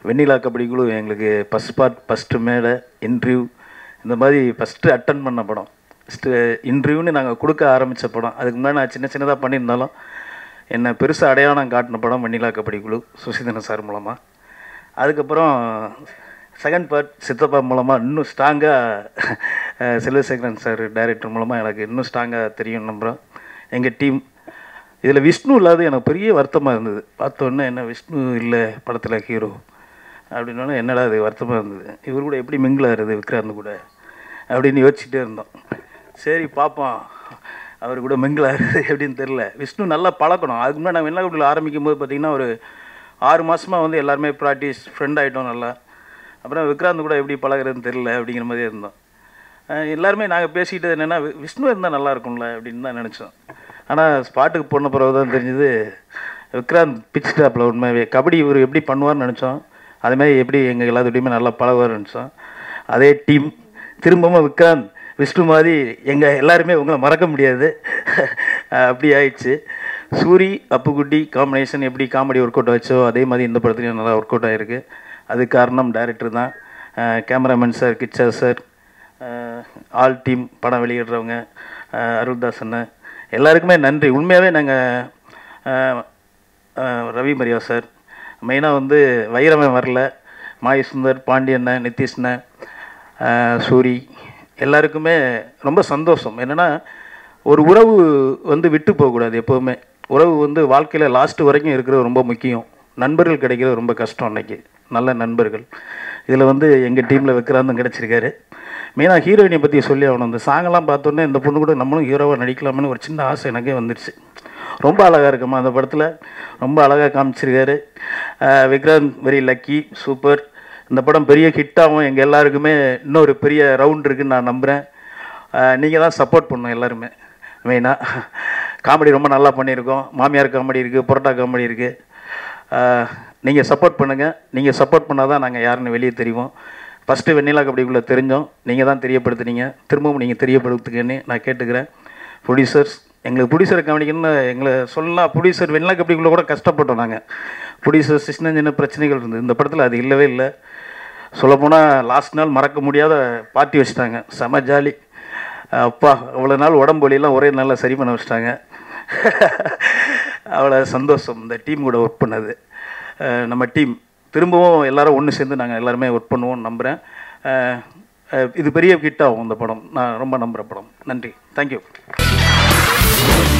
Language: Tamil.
வெண்ணிலா கபடி குழு எங்களுக்கு ஃபஸ்ட் பார்ட் ஃபஸ்ட்டு மேடை இன்டர்வியூ இந்த மாதிரி ஃபஸ்ட்டு அட்டன் பண்ண படம் ஃபஸ்ட்டு இன்டர்வியூன்னு நாங்கள் கொடுக்க ஆரம்பித்த படம் அதுக்கு முன்னாடி நான் சின்ன சின்னதாக பண்ணியிருந்தாலும் என்னை பெருசாக அடையாளம் காட்டின படம் வெண்ணிலா கபடி குழு சுசீதன சார் மூலமாக அதுக்கப்புறம் செகண்ட் பார்ட் சித்தப்பா மூலமாக இன்னும் ஸ்ட்ராங்காக செல்வசேகரன் சார் டைரக்டர் மூலமாக எனக்கு இன்னும் ஸ்ட்ராங்காக தெரியும் நம்புகிறோம் எங்கள் டீம் இதில் விஷ்ணு இல்லாத எனக்கு பெரிய வருத்தமாக இருந்தது பார்த்தோன்னே என்ன விஷ்ணு இல்லை படத்தில் ஹீரோ அப்படின்னாலும் என்னடா அது வருத்தமாக இருந்தது இவர் கூட எப்படி மிங்கிளாருது விக்ராந்த் கூட அப்படின்னு யோசிச்சுட்டே இருந்தோம் சரி பார்ப்போம் அவர் கூட மிங்கிளாருது எப்படின்னு தெரில விஷ்ணு நல்லா பழக்கணும் அதுக்கு முன்னாடி நான் வெள்ளக்கப்பில் ஆரம்பிக்கும் போது பார்த்திங்கன்னா ஒரு ஆறு மாதமாக வந்து எல்லாருமே ப்ராக்டிஸ் ஃப்ரெண்ட் ஆகிட்டோம் நல்லா அப்புறம் விக்ராந்த் கூட எப்படி பழகுறதுன்னு தெரில அப்படிங்கிற மாதிரியே இருந்தோம் அஹ் எல்லாருமே நாங்கள் பேசிக்கிட்டது என்னென்னா விஷ்ணு இருந்தால் நல்லா இருக்கும்ல அப்படின்னு தான் நினச்சோம் ஆனால் ஸ்பாட்டுக்கு போன பிறகு தான் தெரிஞ்சது விக்ராந்த் பிச் டாப்பில் உண்மையாகவே கபடி இவர் எப்படி பண்ணுவார்னு நினச்சோம் அதுமாதிரி எப்படி எங்கள் எல்லாத்துடையுமே நல்லா பழகுவார்னு நினச்சோம் அதே டீம் திரும்பவும் விக்ராந்த் விஷ்ணு மாதிரி எங்கள் எல்லாருமே உங்களை மறக்க முடியாது அப்படி ஆயிடுச்சு சூரி அப்புக்குட்டி காம்பினேஷன் எப்படி காமெடி ஒர்க் அவுட் ஆச்சோ அதே மாதிரி இந்த படத்துலையும் நல்லா ஒர்க் அவுட் ஆகிருக்கு அது காரணம் டைரக்டர் தான் cameraman sir Kicha sir all team படம் வெளியிடுறவங்க அஹ் அருள்தாஸ் அண்ணன் எல்லாருக்குமே நன்றி உண்மையாகவே நாங்கள் ரவி மரியா சார் மெயினாக வந்து வைரவன் வரல மாய் சுந்தர் பாண்டியண்ணன் நிதிஷ்ணன் அஹ் சூரி எல்லாருக்குமே ரொம்ப சந்தோஷம் என்னென்னா ஒரு உறவு வந்து விட்டு போகக்கூடாது எப்போவுமே உறவு வந்து வாழ்க்கையில் லாஸ்ட் வரைக்கும் இருக்கிறது ரொம்ப முக்கியம் நண்பர்கள் கிடைக்கிறது ரொம்ப கஷ்டம் அன்னைக்கு நல்ல நண்பர்கள் இதில் வந்து எங்கள் டீமில் விக்ராந்தும் கிடச்சிருக்காரு மெயினாக ஹீரோயினை பற்றி சொல்லி ஆகணும் இந்த சாங்கெல்லாம் பார்த்தோன்னே இந்த பொண்ணு கூட நம்மளும் ஹீரோவாக நடிக்கலாம்னு ஒரு சின்ன ஆசை எனக்கே வந்துடுச்சு ரொம்ப அழகாக இருக்குமா அந்த படத்தில் ரொம்ப அழகாக காமிச்சிருக்காரு அஹ் விக்ராந்த் வெரி லக்கி சூப்பர் இந்த படம் பெரிய ஹிட்டாகவும் எங்கள் எல்லாருக்குமே இன்னொரு பெரிய ரவுண்ட் இருக்குன்னு நான் நம்புகிறேன் நீங்கள் தான் சப்போர்ட் பண்ணணும் எல்லாருமே மெயினாக காமெடி ரொம்ப நல்லா பண்ணியிருக்கோம் மாமியார் காமெடி இருக்குது புரோட்டா காமெடி இருக்குது நீங்கள் சப்போர்ட் பண்ணுங்கள் நீங்கள் சப்போர்ட் பண்ணால் தான் நாங்கள் யாருன்னு வெளியே தெரிவோம் ஃபஸ்ட்டு வெண்ணிலா கபடிக்குள்ளே தெரிஞ்சோம் நீங்கள் தான் தெரியப்படுத்துனீங்க திரும்பவும் நீங்கள் தெரியப்படுத்துங்கன்னு நான் கேட்டுக்கிறேன் ப்ரொடியூசர்ஸ் எங்களுக்கு ப்ரொடியூசரை கவனிக்கணும்னு எங்களை சொல்லலாம் ப்ரொடியூசர் வெண்ணிலா கபடிக்குள்ளே கூட கஷ்டப்பட்டோம் நாங்கள் ப்ரொடியூசர் சின்ன சின்ன பிரச்சனைகள் இருந்தது இந்த படத்தில் அது இல்லவே இல்லை சொல்லப்போனால் லாஸ்ட் நாள் மறக்க முடியாத பார்ட்டி வச்சுட்டாங்க செம ஜாலி அப்பா அவ்வளோ நாள் உடம்பு வலியெல்லாம் ஒரே நாளில் சரி பண்ண வச்சுட்டாங்க அவ்வளோ சந்தோஷம் இந்த டீம் கூட ஒர்க் பண்ணது அஹ் நம்ம டீம் திரும்பவும் எல்லாரும் ஒன்று சேர்ந்து நாங்கள் எல்லாருமே ஒர்க் பண்ணுவோம்னு நம்புகிறேன் அஹ் அஹ் இது பெரிய ஹிட் ஆகும் இந்த படம் நான் ரொம்ப நம்புகிற படம் நன்றி தேங்க்யூ